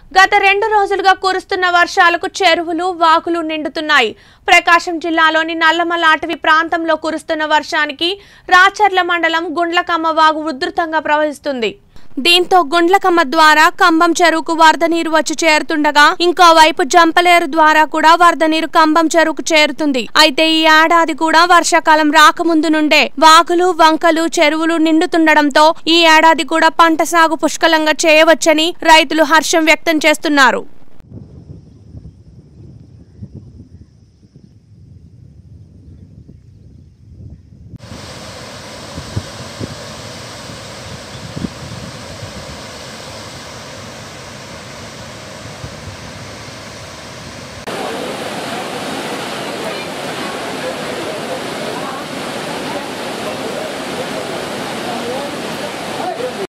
గత రెండు రోజులుగా కురుస్తున్న వర్షాలకు చెరువులు వాగులు నిండుతున్నాయి ప్రకాశం జిల్లాలోని నల్లమల అటవీ ప్రాంతంలో కురుస్తున్న వర్షానికి రాచర్ల మండలం గుండ్లకమ్మ వాగు ఉధృతంగా ప్రవహిస్తుంది దీంతో గుండ్లకమ్మ ద్వారా కంబం చెరువుకు వరద నీరు వచ్చి చేరుతుండగా ఇంకోవైపు జంపలేరు ద్వారా కూడా వరద నీరు కంబం చెరువుకు చేరుతుంది అయితే ఈ ఏడాది కూడా వర్షాకాలం రాకముందు నుండే వాగులు వంకలు చెరువులు నిండుతుండడంతో ఈ ఏడాది కూడా పంట సాగు పుష్కలంగా చేయవచ్చని రైతులు హర్షం వ్యక్తం చేస్తున్నారు